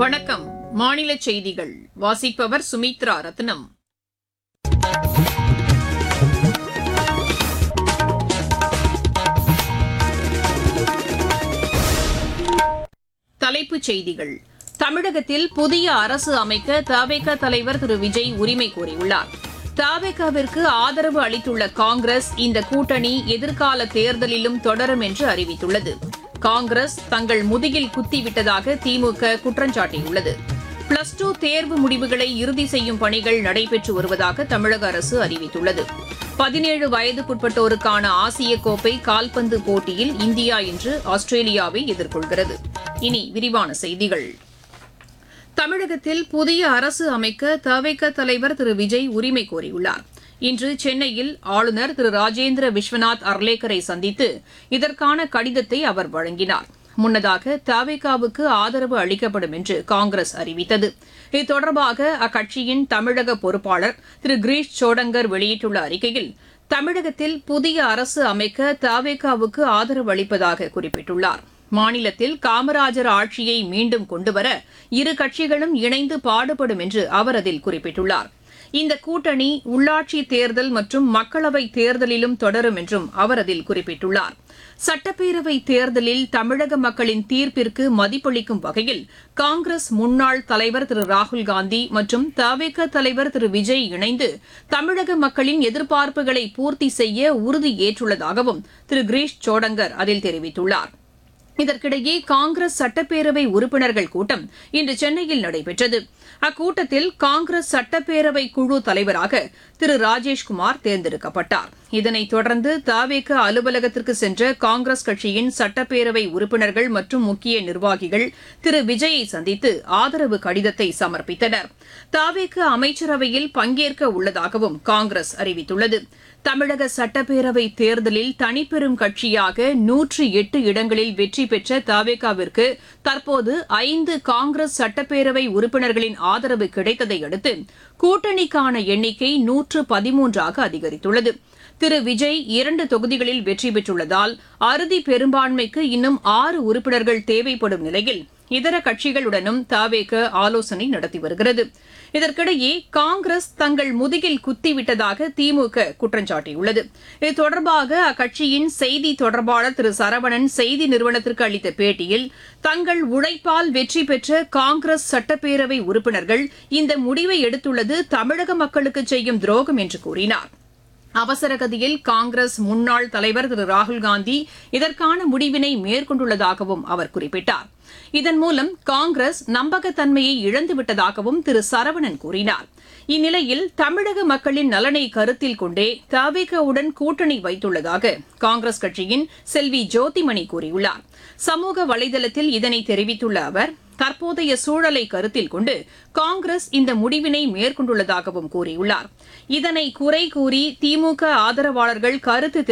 வணக்கம் மாநில செய்திகள் வாசிப்பவர் சுமித்ரா ரத்னம் தலைப்புச் செய்திகள் தமிழகத்தில் புதிய அரசு அமைக்க தவேக தலைவர் திரு விஜய் உரிமை கோரியுள்ளார் தவேகாவிற்கு ஆதரவு அளித்துள்ள காங்கிரஸ் இந்த கூட்டணி எதிர்கால தேர்தலிலும் தொடரும் என்று அறிவித்துள்ளது காங்கிரஸ் தங்கள் முதுகில் குத்திவிட்டதாக திமுக குற்றஞ்சாட்டியுள்ளது பிளஸ் டூ தேர்வு முடிவுகளை இறுதி செய்யும் பணிகள் நடைபெற்று வருவதாக தமிழக அரசு அறிவித்துள்ளது பதினேழு வயதுக்குட்பட்டோருக்கான ஆசிய கோப்பை கால்பந்து போட்டியில் இந்தியா இன்று ஆஸ்திரேலியாவை எதிர்கொள்கிறது இனி விரிவான செய்திகள் தமிழகத்தில் புதிய அரசு அமைக்க தவிக தலைவர் திரு விஜய் உரிமை கோரியுள்ளார் இன்று சென்னையில் ஆளுநர் திரு ராஜேந்திர விஸ்வநாத் அர்லேக்கரை சந்தித்து இதற்கான கடிதத்தை அவர் வழங்கினார் முன்னதாக தவிகாவுக்கு ஆதரவு அளிக்கப்படும் என்று காங்கிரஸ் அறிவித்தது இது தொடர்பாக அக்கட்சியின் தமிழக பொறுப்பாளர் திரு கிரீஷ் சோடங்கர் வெளியிட்டுள்ள அறிக்கையில் தமிழகத்தில் புதிய அரசு அமைக்க தவிகாவுக்கு ஆதரவு அளிப்பதாக குறிப்பிட்டுள்ளார் மாநிலத்தில் காமராஜர் ஆட்சியை மீண்டும் கொண்டுவர இரு கட்சிகளும் இணைந்து பாடுபடும் என்று அவர் அதில் குறிப்பிட்டுள்ளார் இந்த கூட்டணி உள்ளாட்சி தேர்தல் மற்றும் மக்களவை தேர்தலிலும் தொடரும் என்றும் அவர் அதில் குறிப்பிட்டுள்ளார் சட்டப்பேரவை தேர்தலில் தமிழக மக்களின் தீர்ப்பிற்கு மதிப்பளிக்கும் வகையில் காங்கிரஸ் முன்னாள் தலைவர் திரு ராகுல்காந்தி மற்றும் தவேக தலைவர் திரு விஜய் இணைந்து தமிழக மக்களின் எதிர்பார்ப்புகளை பூர்த்தி செய்ய உறுதி ஏற்றுள்ளதாகவும் திரு கிரீஷ் சோடங்கர் அதில் தெரிவித்துள்ளார் இதற்கிடையே காங்கிரஸ் சட்டப்பேரவை உறுப்பினர்கள் கூட்டம் இன்று சென்னையில் நடைபெற்றது அக்கூட்டத்தில் காங்கிரஸ் சட்டப்பேரவை குழு தலைவராக திரு ராஜேஷ்குமார் தேர்ந்தெடுக்கப்பட்டார் இதனைத் தொடர்ந்து தாவேக அலுவலகத்திற்கு சென்ற காங்கிரஸ் கட்சியின் சட்டப்பேரவை உறுப்பினர்கள் மற்றும் முக்கிய நிர்வாகிகள் திரு விஜயை சந்தித்து ஆதரவு கடிதத்தை சமர்ப்பித்தனர் தாவேக அமைச்சரவையில் பங்கேற்க உள்ளதாகவும் காங்கிரஸ் அறிவித்துள்ளது தமிழக சட்டப்பேரவை தேர்தலில் தனிப்பெரும் கட்சியாக நூற்றி எட்டு இடங்களில் வெற்றி பெற்ற தவேகாவிற்கு தற்போது ஐந்து காங்கிரஸ் சட்டப்பேரவை உறுப்பினர்களின் ஆதரவு கிடைத்ததை அடுத்து கூட்டணிக்கான எண்ணிக்கை நூற்று பதிமூன்றாக அதிகரித்துள்ளது திரு விஜய் இரண்டு தொகுதிகளில் வெற்றி பெற்றுள்ளதால் அறுதி பெரும்பான்மைக்கு இன்னும் ஆறு உறுப்பினர்கள் தேவைப்படும் நிலையில் இதர கட்சிகளுடனும் தாவேக ஆலோசனை நடத்தி வருகிறது இதற்கிடையே காங்கிரஸ் தங்கள் முதுகில் குத்திவிட்டதாக திமுக குற்றஞ்சாட்டியுள்ளது இது தொடர்பாக அக்கட்சியின் செய்தி தொடர்பாளர் திரு சரவணன் செய்தி நிறுவனத்திற்கு அளித்த பேட்டியில் தங்கள் உழைப்பால் வெற்றி பெற்ற காங்கிரஸ் சட்டப்பேரவை உறுப்பினர்கள் இந்த முடிவை எடுத்துள்ளது தமிழக மக்களுக்கு செய்யும் துரோகம் என்று கூறினார் அவசரகதியில் காங்கிரஸ் முன்னாள் தலைவர் திரு ராகுல்காந்தி இதற்கான முடிவினை மேற்கொண்டுள்ளதாகவும் அவர் குறிப்பிட்டார் இதன் மூலம் காங்கிரஸ் நம்பகத்தன்மையை இழந்துவிட்டதாகவும் திரு சரவணன் கூறினார் இந்நிலையில் தமிழக மக்களின் நலனை கருத்தில் கொண்டே தவிகவுடன் கூட்டணி வைத்துள்ளதாக காங்கிரஸ் கட்சியின் செல்வி ஜோதிமணி கூறியுள்ளார் சமூக வலைதளத்தில் இதனை தெரிவித்துள்ள அவர் தற்போதைய சூழலை கருத்தில் கொண்டு காங்கிரஸ் இந்த முடிவினை மேற்கொண்டுள்ளதாகவும் கூறியுள்ளார் இதனை குறை கூறி திமுக ஆதரவாளர்கள் கருத்து